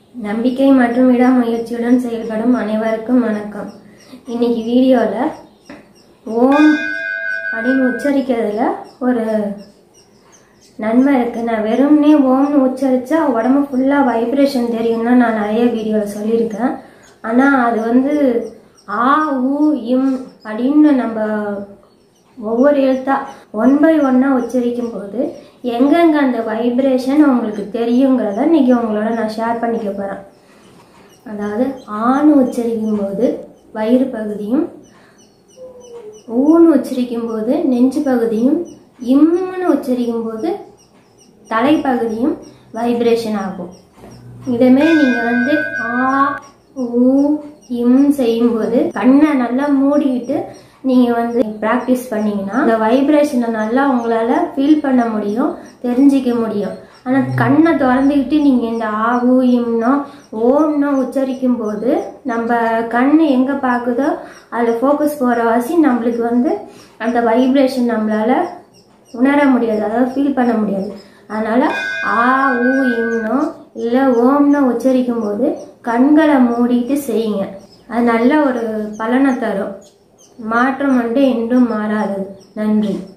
நம்பிக்கை மற்றும் விடாமுயற்சியுடன் செயல்படும் அனைவருக்கும் வணக்கம் இன்னைக்கு வீடியோவில் ஓம் அப்படின்னு உச்சரிக்கிறதுல ஒரு நன்மை இருக்குது நான் வெறும்னே ஓம்னு உச்சரித்தா உடம்பு ஃபுல்லாக வைப்ரேஷன் தெரியும்னா நான் நிறைய வீடியோவில் சொல்லியிருக்கேன் ஆனால் அது வந்து ஆ ஊ இம் அப்படின்னு நம்ம ஒவ்வொரு எழுத்தா ஒன் பை ஒன்னாக உச்சரிக்கும் போது எங்கெங்க அந்த வைப்ரேஷன் உங்களுக்கு தெரியுங்கிறத இன்னைக்கு உங்களோட நான் ஷேர் பண்ணிக்க போகிறேன் அதாவது ஆண் உச்சரிக்கும் போது வயிறு பகுதியும் ஊன்னு உச்சரிக்கும் போது நெஞ்சு பகுதியும் இம்முன்னு உச்சரிக்கும் போது தலைப்பகுதியும் வைப்ரேஷன் ஆகும் இதேமாரி நீங்கள் வந்து ஆ ஊ இம் செய்யும்போது கண்ணை நல்லா மூடிக்கிட்டு நீங்கள் வந்து ப்ராக்டிஸ் பண்ணீங்கன்னா இந்த வைப்ரேஷனை நல்லா உங்களால் ஃபீல் பண்ண முடியும் தெரிஞ்சிக்க முடியும் ஆனால் கண்ணை திறந்துக்கிட்டு நீங்கள் இந்த ஆ ஊ இம்னோ ஓம்னோ உச்சரிக்கும் போது நம்ம கண் எங்கே பார்க்குதோ அதில் ஃபோக்கஸ் போகிற வாசி நம்மளுக்கு வந்து அந்த வைப்ரேஷன் நம்மளால் உணர முடியாது அதாவது ஃபீல் பண்ண முடியாது அதனால் ஆ ஊ இம்னோ இல்லை ஓம்னோ உச்சரிக்கும் போது கண்களை மூடிட்டு செய்யுங்க அது நல்ல ஒரு பலனை தரும் மாற்றம் வந்து என்றும் மாறாதது நன்றி